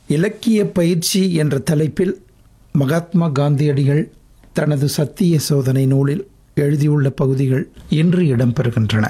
இலக்கிய பயிற்சி என்ற தலைப்பில் மகாத்மா காந்தியடிகள் தனது சத்திய சோதனை நூலில் எழுதியுள்ள பகுதிகள் இன்று இடம்பெறுகின்றன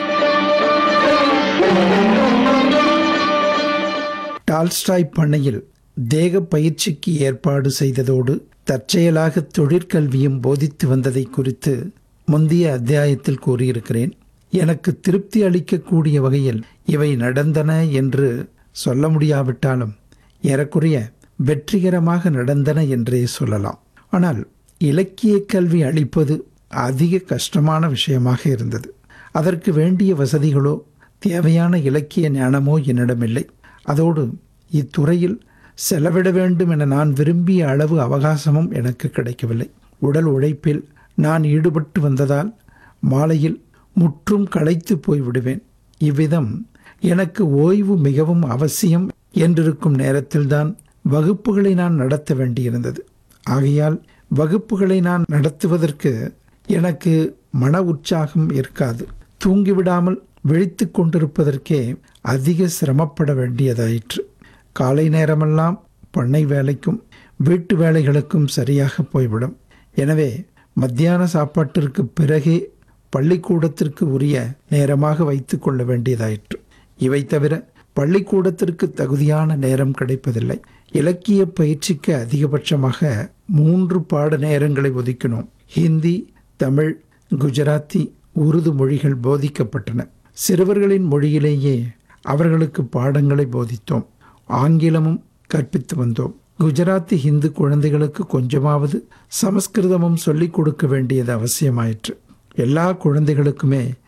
டால்ஸ்டாய் பண்ணையில் தேக பயிற்சிக்கு ஏற்பாடு செய்ததோடு தற்செயலாக தொழிற்கல்வியும் போதித்து வந்ததை குறித்து முந்தைய அத்தியாயத்தில் கூறியிருக்கிறேன் எனக்கு திருப்தி அளிக்கக்கூடிய வகையில் இவை நடந்தன என்று சொல்ல முடியாவிட்டாலும் ஏறக்குறைய வெற்றிகரமாக நடந்தன என்றே சொல்லலாம் ஆனால் இலக்கிய கல்வி அளிப்பது அதிக கஷ்டமான விஷயமாக இருந்தது அதற்கு வேண்டிய வசதிகளோ தேவையான இலக்கிய ஞானமோ என்னிடமில்லை அதோடு இத்துறையில் செலவிட வேண்டும் என நான் விரும்பிய அளவு அவகாசமும் எனக்கு கிடைக்கவில்லை உடல் உழைப்பில் நான் ஈடுபட்டு வந்ததால் மாலையில் முற்றும் களைத்து போய்விடுவேன் இவ்விதம் எனக்கு ஓய்வு மிகவும் அவசியம் என்றிருக்கும் நேரத்தில்தான் வகுப்புகளை நான் நடத்த வேண்டியிருந்தது ஆகையால் வகுப்புகளை நான் நடத்துவதற்கு எனக்கு மன உற்சாகம் இருக்காது தூங்கிவிடாமல் விழித்து கொண்டிருப்பதற்கே அதிக சிரமப்பட வேண்டியதாயிற்று காலை நேரமெல்லாம் பண்ணை வேலைக்கும் வீட்டு வேலைகளுக்கும் சரியாக போய்விடும் எனவே மத்தியான சாப்பாட்டிற்கு பிறகே பள்ளிக்கூடத்திற்கு உரிய நேரமாக வைத்து கொள்ள வேண்டியதாயிற்று இவை தவிர பள்ளிக்கூடத்திற்கு தகுதியான நேரம் கிடைப்பதில்லை இலக்கிய பயிற்சிக்கு அதிகபட்சமாக மூன்று பாட நேரங்களை ஒதுக்கினோம் ஹிந்தி தமிழ் குஜராத்தி உருது மொழிகள் போதிக்கப்பட்டன சிறுவர்களின் மொழியிலேயே அவர்களுக்கு பாடங்களை போதித்தோம் ஆங்கிலமும் கற்பித்து வந்தோம் குஜராத்தி ஹிந்து குழந்தைகளுக்கு கொஞ்சமாவது சமஸ்கிருதமும் சொல்லிக் கொடுக்க வேண்டியது அவசியமாயிற்று எல்லா குழந்தைகளுக்குமே